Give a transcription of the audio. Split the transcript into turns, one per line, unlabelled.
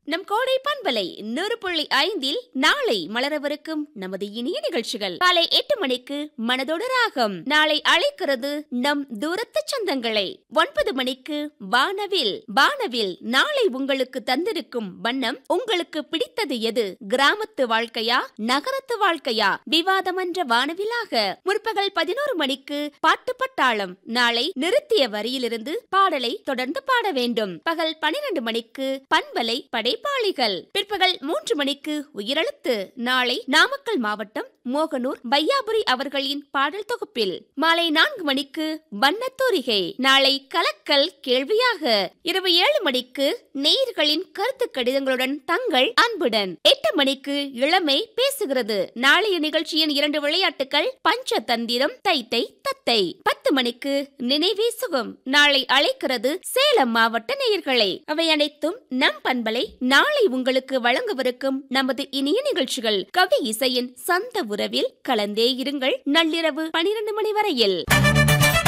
நம் கோடை பண்பலை நூறு புள்ளி ஐந்தில் நாளை மலரவிருக்கும் நமது இனிய நிகழ்ச்சிகள் காலை எட்டு மணிக்கு மனதோடு ராகம் நாளை அழைக்கிறது நம் தூரத்து சொந்தங்களை ஒன்பது மணிக்கு வானவில் வானவில் நாளை உங்களுக்கு தந்திருக்கும் வண்ணம் உங்களுக்கு பிடித்தது எது கிராமத்து வாழ்க்கையா நகரத்து வாழ்க்கையா விவாதமன்ற வானவிலாக முற்பகல் பதினோரு மணிக்கு பாட்டு பட்டாளம் நாளை நிறுத்திய வரியிலிருந்து பாடலை தொடர்ந்து பாட வேண்டும் பகல் பனிரெண்டு மணிக்கு பண்பலை படைப்பாளிகள் பிற்பகல் மூன்று மணிக்கு உயிரெழுத்து நாளை நாமக்கல் மாவட்டம் மோகனூர் பையாபுரி அவர்களின் பாடல் தொகுப்பில் மாலை நான்கு மணிக்கு வண்ணத்தூரிகை நாளை கலக்கல் கேள்வியாக இரவு ஏழு மணிக்கு நேயர்களின் கருத்து கடிதங்களுடன் தங்கள் அன்புடன் எட்டு மணிக்கு இளமை பேசுகிறது நாளைய நிகழ்ச்சியின் இரண்டு விளையாட்டுகள் பஞ்சதந்திரம் தைத்தை தத்தை பத்து மணிக்கு நினைவே சுகம் நாளை அழைக்கிறது சேலம் மாவட்ட நேயர்களை அவை அனைத்தும் நம் பண்பலை நாளை உங்களுக்கு வழங்கவிருக்கும் நமது இனிய நிகழ்ச்சிகள் கவி இசையின் சந்த உறவில் கலந்தே இருங்கள் நள்ளிரவு பனிரெண்டு மணி வரையில்